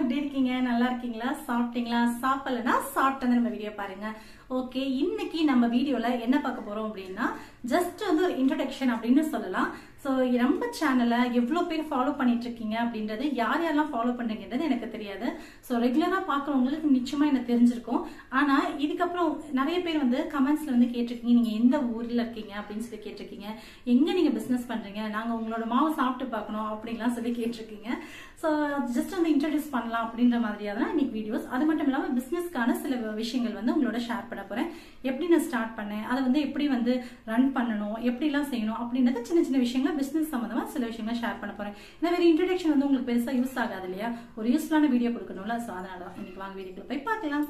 எப்படி இருக்கீங்க நல்லா இருக்கீங்களா சாப்பிட்டீங்களா சாப்பிடலனா சாப்பிட்டு நம்ம வீடியோ பாருங்க ஓகே இன்னைக்கு நம்ம வீடியோல என்ன பார்க்க போறோம் அப்படின்னா ஜஸ்ட் வந்து ஒரு இன்ட்ரடக்ஷன் அப்படின்னு சொல்லலாம் ஸோ நம்ம சேனலை எவ்வளோ பேர் ஃபாலோ பண்ணிட்டு இருக்கீங்க அப்படின்றது யார் யாரெல்லாம் ஃபாலோ பண்றீங்கன்றது எனக்கு தெரியாது ஸோ ரெகுலராக பார்க்குறவங்களுக்கு நிச்சயமா எனக்கு தெரிஞ்சிருக்கும் ஆனா இதுக்கப்புறம் நிறைய பேர் வந்து கமெண்ட்ஸ்ல வந்து கேட்டிருக்கீங்க நீங்க எந்த ஊர்ல இருக்கீங்க அப்படின்னு சொல்லி கேட்டிருக்கீங்க எங்க நீங்க பிசினஸ் பண்றீங்க நாங்க உங்களோட மாவு சாப்பிட்டு பார்க்கணும் அப்படின்லாம் சொல்லி கேட்டிருக்கீங்க ஸோ ஜஸ்ட் வந்து இன்ட்ரடியூஸ் பண்ணலாம் அப்படின்ற மாதிரியா தான் இன்னைக்கு வீடியோஸ் அது மட்டும் இல்லாமல் பிஸ்னஸ்க்கான சில விஷயங்கள் வந்து உங்களோட ஷேர் பண்ண போறேன் எப்படி நான் ஸ்டார்ட் பண்ணேன் அதை வந்து எப்படி வந்து ரன் பண்ணணும் எப்படிலாம் செய்யணும் அப்படின்றது சின்ன சின்ன விஷயங்கள் பிஸ்னஸ் சம்மந்தமாக சில விஷயங்கள் ஷேர் பண்ண போறேன் இந்த மாதிரி இன்ட்ரடக்ஷன் வந்து உங்களுக்கு பெருசாக யூஸ் ஆகாது இல்லையா ஒரு யூஸ்ஃபுல்லான வீடியோ கொடுக்கணும்ல ஸோ அதனால தான் இன்னைக்கு வாங்க வீடியோக்குள்ள போய் பார்க்கலாம்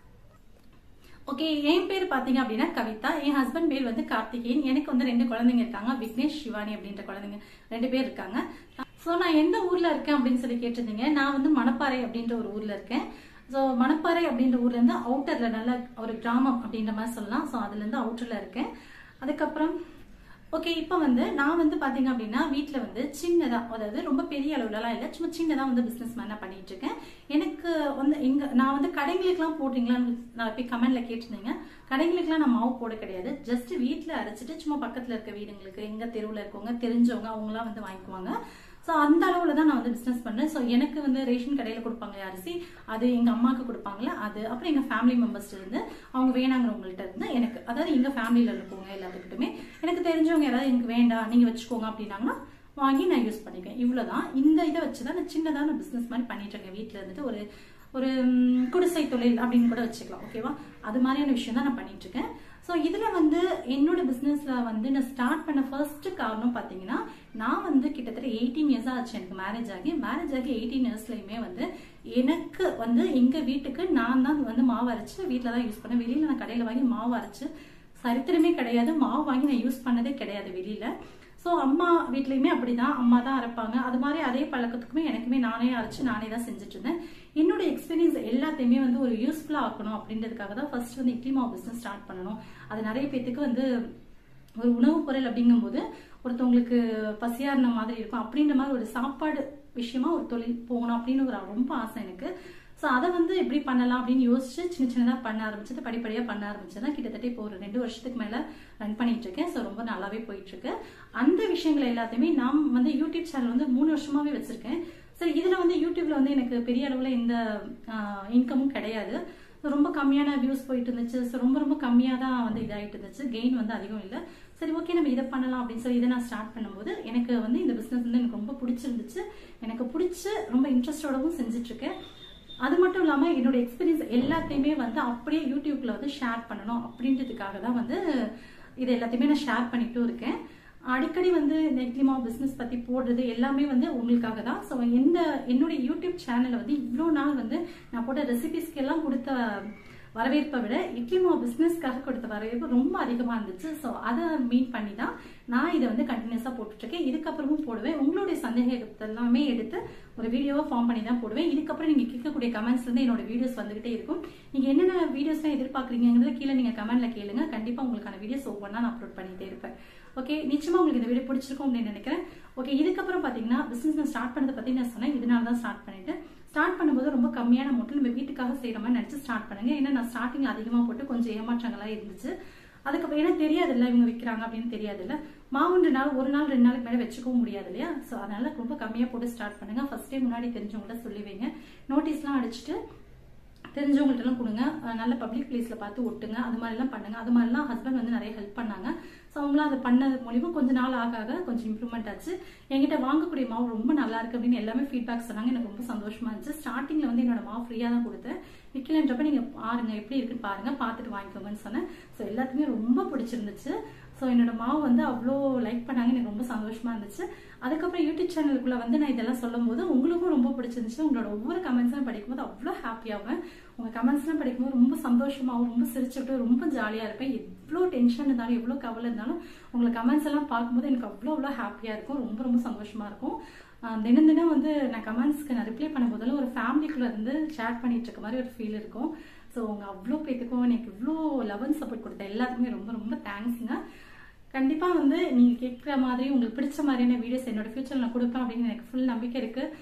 ஓகே என் பேர் பாத்தீங்க அப்படின்னா கவிதா என் ஹஸ்பண்ட் பேர் வந்து கார்த்திகேயன் எனக்கு வந்து ரெண்டு குழந்தைங்க இருக்காங்க விக்னேஷ் சிவானி அப்படின்ற குழந்தைங்க ரெண்டு பேர் இருக்காங்க ஸோ நான் எந்த ஊர்ல இருக்கேன் அப்படின்னு சொல்லி கேட்டிருந்தீங்க நான் வந்து மணப்பாறை அப்படின்ற ஒரு ஊர்ல இருக்கேன் ஸோ மணப்பாறை அப்படின்ற ஊர்ல இருந்து அவுட்டர்ல நல்ல ஒரு கிராமம் அப்படின்ற மாதிரி சொல்லலாம் ஸோ அதுல இருந்து அவுட்டர்ல இருக்கேன் அதுக்கப்புறம் ஓகே இப்போ வந்து நான் வந்து பாத்தீங்க அப்படின்னா வீட்டில் வந்து சின்னதா அதாவது ரொம்ப பெரிய அளவுலலாம் இல்லை சும்மா சின்னதாக வந்து பிஸ்னஸ் மேனாக பண்ணிட்டு இருக்கேன் எனக்கு வந்து எங்க நான் வந்து கடைங்களுக்குலாம் போடுறீங்களான்னு நான் போய் கமெண்ட்ல கேட்டிருந்தீங்க கடைங்களுக்குலாம் நான் மாவு போட கிடையாது ஜஸ்ட் வீட்டில் அரைச்சிட்டு சும்மா பக்கத்தில் இருக்க வீடுங்களுக்கு எங்க தெருவில் இருக்கவங்க தெரிஞ்சவங்க அவங்களாம் வந்து வாங்கிக்குவாங்க ஸோ அந்த அளவில் தான் நான் வந்து பிஸ்னஸ் பண்ணேன் ஸோ எனக்கு வந்து ரேஷன் கடையில் கொடுப்பாங்க அரிசி அது எங்கள் அம்மாவுக்கு கொடுப்பாங்களே அது அப்புறம் எங்கள் ஃபேமிலி மெம்பர்ஸ்ல இருந்து அவங்க வேணாங்கிறவங்கள்ட்ட இருந்து எனக்கு அதாவது எங்கள் ஃபேமிலியில் இருக்கவங்க எல்லாத்துக்கிட்டுமே எனக்கு தெரிஞ்சவங்க யாராவது எனக்கு வேண்டாம் நீங்கள் வச்சுக்கோங்க அப்படின்னாங்கன்னா வாங்கி நான் யூஸ் பண்ணிக்குவேன் இவ்வளோதான் இந்த இதை வச்சு தான் நான் சின்னதாக நான் பிஸ்னஸ் மாதிரி பண்ணிட்டு இருக்கேன் வீட்டில் இருந்துட்டு ஒரு ஒரு ம், குடிசை தொழில் அப்படின்னு கூட வச்சுக்கலாம் ஓகேவா அது மாதிரியான விஷயம் தான் நான் பண்ணிட்டு இருக்கேன் ஸோ இதில் வந்து என்னோட பிஸ்னஸில் வந்து நான் ஸ்டார்ட் பண்ண ஃபர்ஸ்ட் காரணம் பார்த்தீங்கன்னா நான் வந்து கிட்டத்தட்ட எயிட்டீன் இயர்ஸ் ஆச்சு எனக்கு மேரேஜ் ஆகி மேரேஜ் ஆகி எயிட்டீன் இயர்ஸ்லையுமே வந்து எனக்கு வந்து எங்கள் வீட்டுக்கு நான் தான் வந்து மாவு அரைச்சு வீட்டில் தான் யூஸ் பண்ணேன் வெளியில் நான் கடையில் வாங்கி மாவு அரைச்சு சரித்திரமே கிடையாது மாவு வாங்கி நான் யூஸ் பண்ணதே கிடையாது வெளியில் ஸோ அம்மா வீட்லேயுமே அப்படிதான் அம்மா தான் அரைப்பாங்க அது மாதிரி அதே பழக்கத்துக்குமே எனக்குமே நானே அரைச்சு நானே தான் செஞ்சுட்டு இருந்தேன் என்னோட எக்ஸ்பீரியன்ஸ் எல்லாத்தையுமே வந்து ஒரு யூஸ்ஃபுல்லாக ஆக்கணும் அப்படின்றதுக்காக தான் ஃபர்ஸ்ட் வந்து இட்லி மாவு பிஸ்னஸ் ஸ்டார்ட் பண்ணணும் அது நிறைய பேத்துக்கு வந்து ஒரு உணவுப் பொருள் அப்படிங்கும்போது ஒருத்தவங்களுக்கு பசியா இருந்த மாதிரி இருக்கும் அப்படின்ற மாதிரி ஒரு சாப்பாடு விஷயமா ஒரு தொழில் போகணும் அப்படின்னு ஒரு ரொம்ப ஆசை எனக்கு ஸோ அதை வந்து எப்படி பண்ணலாம் அப்படின்னு யோசிச்சு சின்ன சின்னதாக பண்ண ஆரம்பிச்சது படிப்படியாக பண்ண ஆரம்பிச்சது கிட்டத்தட்ட இப்போ ஒரு ரெண்டு வருஷத்துக்கு மேலே ரன் பண்ணிட்டு இருக்கேன் ஸோ ரொம்ப நல்லாவே போயிட்டு இருக்கு அந்த விஷயங்கள் எல்லாத்தையுமே நான் வந்து யூடியூப் சேனல் வந்து மூணு வருஷமாவே வச்சிருக்கேன் சரி இதுல வந்து யூடியூப்ல வந்து எனக்கு பெரிய அளவுல எந்த இன்கமும் கிடையாது So, ரொம்ப கம்மியான வியூஸ் போயிட்டு இருந்துச்சு ஸோ ரொம்ப ரொம்ப கம்மியாக தான் வந்து இதாகிட்டு இருந்துச்சு கெயின் வந்து அதிகம் இல்லை சரி ஓகே நம்ம இதை பண்ணலாம் அப்படின்னு சொல்லி இதை நான் ஸ்டார்ட் பண்ணும்போது எனக்கு வந்து இந்த பிஸ்னஸ் வந்து எனக்கு ரொம்ப பிடிச்சிருந்துச்சு எனக்கு பிடிச்சி ரொம்ப இன்ட்ரெஸ்டோடவும் செஞ்சுட்டு இருக்கேன் அது மட்டும் இல்லாம என்னோட எக்ஸ்பீரியன்ஸ் எல்லாத்தையுமே வந்து அப்படியே யூடியூப்ல வந்து ஷேர் பண்ணணும் அப்படின்றதுக்காக தான் வந்து இது எல்லாத்தையுமே நான் ஷேர் பண்ணிட்டும் இருக்கேன் அடிக்கடி வந்து இந்த இட்லி மாவு பிஸ்னஸ் பத்தி போடுறது எல்லாமே வந்து உங்களுக்காக தான் ஸோ இந்த என்னுடைய யூடியூப் சேனல்ல வந்து இவ்வளோ நாள் வந்து நான் போட்ட ரெசிபிஸ்க்கு எல்லாம் கொடுத்த வரவேற்பை விட இட்லி மாவு பிஸ்னஸ்க்காக கொடுத்த வரவேற்பு ரொம்ப அதிகமாக இருந்துச்சு ஸோ அதை மீட் பண்ணி தான் நான் இதை வந்து கண்டினியூஸாக போட்டுட்ருக்கேன் இதுக்கப்புறமும் போடுவேன் உங்களுடைய சந்தேகத்தை எல்லாமே எடுத்து ஒரு வீடியோவை ஃபார்ம் பண்ணி தான் போடுவேன் இதுக்கப்புறம் நீங்கள் கேட்கக்கூடிய கமெண்ட்ஸ் வந்து என்னோட வீடியோஸ் வந்துகிட்டே இருக்கும் நீங்கள் என்னென்ன வீடியோஸ்லாம் எதிர்பார்க்குறீங்கிறத கீழே நீங்கள் கமெண்ட்ல கேளுங்க கண்டிப்பாக உங்களுக்கான வீடியோஸ் ஒவ்வொன்றா நான் அப்லோட் பண்ணிட்டே இருப்பேன் ஓகே நிச்சயமா உங்களுக்கு இந்த வீடியோ பிடிச்சிருக்கும் அப்படின்னு நினைக்கிறேன் ஓகே இதுக்கப்புறம் பார்த்தீங்கன்னா பிசினஸ் நான் ஸ்டார்ட் பண்ணதை பற்றி நான் சொன்னேன் இதனால தான் ஸ்டார்ட் பண்ணிட்டு ஸ்டார்ட் பண்ணும்போது ரொம்ப கம்மியான அமௌண்ட்டில் நம்ம வீட்டுக்காக செய்கிற மாதிரி நினச்சி ஸ்டார்ட் பண்ணுங்க ஏன்னா நான் ஸ்டார்டிங் அதிகமாக போட்டு கொஞ்சம் ஏமாற்றங்களாக இருந்துச்சு அதுக்கப்புறம் ஏன்னா தெரியாதுல்ல இவங்க விற்கிறாங்க அப்படின்னு தெரியாதுல்ல மாவுன்ற நாள் ஒரு நாள் ரெண்டு நாளுக்கு மேலே வச்சுக்கவும் முடியாது இல்லையா ஸோ அதனால ரொம்ப கம்மியாக போட்டு ஸ்டார்ட் பண்ணுங்க ஃபர்ஸ்டே முன்னாடி தெரிஞ்சவங்கள்ட்ட சொல்லி வைங்க நோட்டீஸ்லாம் அடிச்சுட்டு தெரிஞ்சவங்கள்ட்டலாம் கொடுங்க அஹ் நல்ல பப்ளிக் பிளேஸ்ல பார்த்து ஒட்டுங்க அது மாதிரிலாம் பண்ணுங்க அது மாதிரிலாம் ஹஸ்பண்ட் வந்து நிறைய ஹெல்ப் பண்ணாங்க ஸோ அவங்களாம் அதை பண்ணது மூலியமா கொஞ்ச நாள் ஆக ஆக கொஞ்சம் இம்ப்ரூவ்மெண்ட் ஆச்சு என்கிட்ட வாங்கக்கூடிய மாவு ரொம்ப நல்லா இருக்கு அப்படின்னு எல்லாமே ஃபீட்பேக் சொன்னாங்க எனக்கு ரொம்ப சந்தோஷமா இருந்துச்சு ஸ்டார்டிங்ல வந்து என்னோட மாவு ஃப்ரீயா தான் கொடுத்தேன் விற்கலன்றப்ப நீங்க பாருங்க எப்படி இருக்குன்னு பாருங்க பார்த்துட்டு வாங்கிக்கோங்கன்னு சொன்னேன் ஸோ எல்லாத்துக்குமே ரொம்ப பிடிச்சிருந்துச்சு ஸோ என்னோட மாவு வந்து அவ்வளோ லைக் பண்ணாங்க எனக்கு ரொம்ப சந்தோஷமா இருந்துச்சு அதுக்கப்புறம் யூடியூப் சேனலுக்குள்ள வந்து நான் இதெல்லாம் சொல்லும் போது உங்களுக்கும் ரொம்ப பிடிச்சிருந்துச்சு உங்களோட ஒவ்வொரு கமெண்ட்ஸும் படிக்கும்போது அவ்வளோ ஹாப்பியாகும் உங்க கமெண்ட்ஸ்லாம் படிக்கும்போது ரொம்ப சந்தோஷமாகவும் ரொம்ப சிரிச்சுட்டு ரொம்ப ஜாலியா இருப்பேன் எவ்வளோ டென்ஷன் இருந்தாலும் எவ்வளோ கவலை இருந்தாலும் உங்களை கமெண்ட்ஸ் எல்லாம் பார்க்கும்போது எனக்கு அவ்வளோ அவ்வளோ ஹாப்பியா இருக்கும் ரொம்ப ரொம்ப சந்தோஷமா இருக்கும் ஆஹ் தினம் தினம் வந்து நான் கமெண்ட்ஸ்க்கு நான் ரிப்ளை பண்ணும்போதெல்லாம் ஒரு ஃபேமிலிக்குள்ள இருந்து ஷேர் பண்ணிட்டு இருக்க மாதிரி ஒரு ஃபீல் இருக்கும் ஸோ உங்க அவ்வளோ பேத்துக்கும் எனக்கு இவ்வளோ லவ் அண்ட் சப்போர்ட் கொடுத்த எல்லாத்துக்குமே ரொம்ப ரொம்ப தேங்க்ஸுங்க கண்டிப்பா வந்து நீங்க கேட்குற மாதிரி உங்களுக்கு பிடிச்ச மாதிரியான வீடியோஸ் என்னோட ஃபியூச்சர்ல நான் கொடுப்பேன் அப்படின்னு எனக்கு ஃபுல் நம்பிக்கை இருக்கு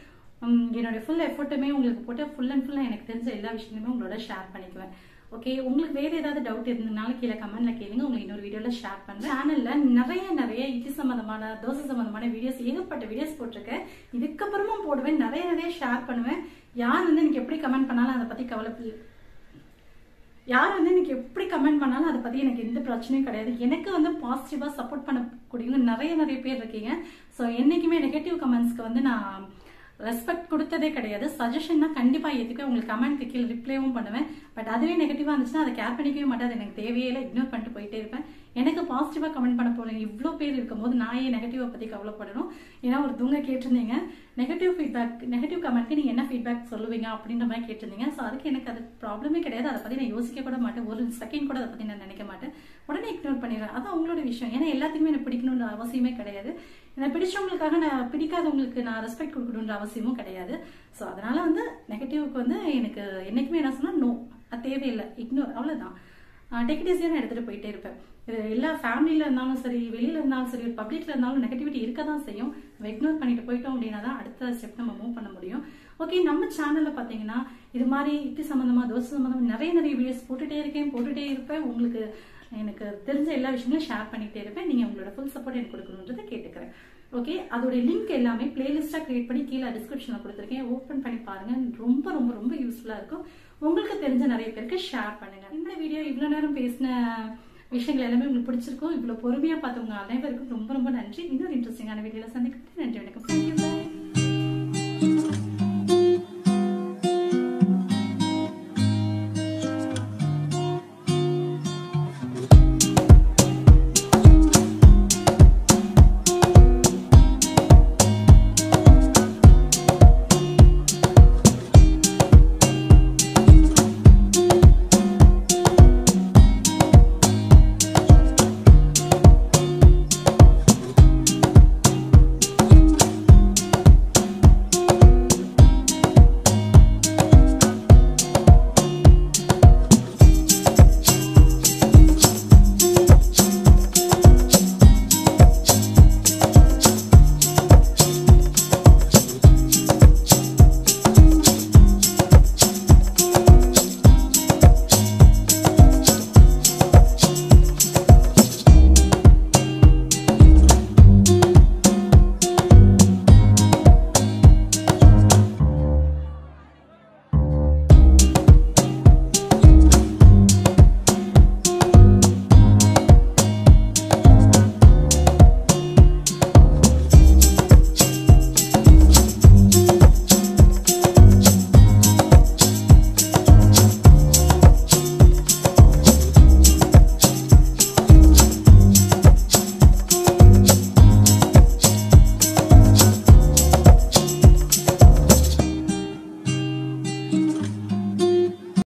உம், என்னோட ஃபுல் எஃபர்ட்டுமே உங்களுக்கு போட்டு ஃபுல் அண்ட் ஃபுல்லாக எனக்கு தெரிஞ்ச எல்லா விஷயங்களுமே உங்களோட ஷேர் பண்ணிக்குவேன் ஓகே உங்களுக்கு வேற ஏதாவது டவுட் இருந்ததுனால கீழே கமெண்ட்ல கேளுங்க உங்களுக்கு இன்னொரு வீடியோல ஷேர் பண்றேன் சேனல்ல நிறைய நிறைய இட்லி சம்பந்தமான தோசை சம்பந்தமான வீடியோஸ் ஏகப்பட்ட வீடியோஸ் போட்டிருக்கேன் இதுக்கப்புறமும் போடுவேன் நிறைய நிறைய ஷேர் பண்ணுவேன் யார் வந்து எனக்கு எப்படி கமெண்ட் பண்ணாலும் அதை பத்தி கவலை யார் வந்து எனக்கு எப்படி கமெண்ட் பண்ணாலும் அதை பத்தி எனக்கு எந்த பிரச்சனையும் கிடையாது எனக்கு வந்து பாசிட்டிவா சப்போர்ட் பண்ணக்கூடியவங்க நிறைய நிறைய பேர் இருக்கீங்க ஸோ என்னைக்குமே நெகட்டிவ் கமெண்ட்ஸ்க்கு வந்து நான் ரெஸ்பெக்ட் கொடுத்ததே கிடையாது சஜஷன் தான் கண்டிப்பா ஏத்துக்க உங்களுக்கு கமெண்ட் கீழே ரிப்ளைவும் பண்ணுவேன் பட் அதுவே நெகட்டிவா இருந்துச்சுன்னா அதை கேர் பண்ணிக்கவே மாட்டேன் அது எனக்கு தேவையே இல்லை இக்னோர் பண்ணிட்டு போயிட்டே இருப்பேன் எனக்கு பாசிட்டிவா கமெண்ட் பண்ண போறேன் இவ்வளோ பேர் இருக்கும்போது நான் ஏன் நெகட்டிவா பத்தி கவலைப்படணும் ஏன்னா ஒரு தூங்க கேட்டிருந்தீங்க நெகட்டிவ் ஃபீட்பேக் நெகட்டிவ் கமெண்ட்க்கு நீங்க என்ன ஃபீட்பேக் சொல்லுவீங்க அப்படின்ற மாதிரி கேட்டிருந்தீங்க ஸோ அதுக்கு எனக்கு அது ப்ராப்ளமே கிடையாது அதை பத்தி நான் யோசிக்க கூட மாட்டேன் ஒரு செகண்ட் கூட அதை பத்தி நான் நினைக்க மாட்டேன் உடனே இக்னோர் பண்ணிடுவேன் அது அவங்களோட விஷயம் ஏன்னா எல்லாத்துக்குமே எனக்கு பிடிக்கணும்னு அவசியமே கிடையாது எனக்கு பிடிச்சவங்களுக்காக நான் பிடிக்காதவங்களுக்கு நான் ரெஸ்பெக்ட் கொடுக்கணுன்ற அவசியமும் கிடையாது ஸோ அதனால வந்து நெகட்டிவ்க்கு வந்து எனக்கு என்னைக்குமே என்ன சொன்னா நோ அது தேவையில்லை இக்னோர் அவ்வளவுதான் டேக் ஈஸியாக நான் எடுத்துட்டு போயிட்டே இருப்பேன் இது எல்லா ஃபேமிலியில இருந்தாலும் சரி வெளியில இருந்தாலும் சரி பப்ளிக்ல இருந்தாலும் நெகட்டிவிட்டி இருக்க தான் செய்யும் நம்ம இக்னோர் பண்ணிட்டு போயிட்டோம் அப்படின்னா தான் அடுத்த ஸ்டெப் நம்ம மூவ் பண்ண முடியும் ஓகே நம்ம சேனல்ல பாத்தீங்கன்னா இது மாதிரி இட்லி சம்பந்தமா தோசை சம்பந்தமா நிறைய நிறைய வீடியோஸ் போட்டுட்டே இருக்கேன் போட்டுட்டே இருப்பேன் உங்களுக்கு எனக்கு தெரிஞ்ச எல்லா விஷயங்களும் ஷேர் பண்ணிட்டே இருப்பேன் நீங்க உங்களோட ஃபுல் சப்போர்ட் எனக்கு கொடுக்கணுன்றதை கேட்டுக்கிறேன் ஓகே அதோட லிங்க் எல்லாமே பிளேலிஸ்டா கிரியேட் பண்ணி கீழே டிஸ்கிரிப்ஷன்ல கொடுத்துருக்கேன் ஓப்பன் பண்ணி பாருங்க ரொம்ப ரொம்ப ரொம்ப யூஸ்ஃபுல்லா இருக்கும் உங்களுக்கு தெரிஞ்ச நிறைய பேருக்கு ஷேர் பண்ணுங்க இந்த வீடியோ இவ்வளவு நேரம் பேசின விஷயங்கள் எல்லாமே உங்களுக்கு பிடிச்சிருக்கும் இவ்வளவு பொறுமையா பார்த்தவங்க அனைவருக்கும் ரொம்ப ரொம்ப நன்றி இன்னொரு இன்ட்ரெஸ்டிங்கான வீடியோல சந்திக்கிறேன் நன்றி வணக்கம் Thank you.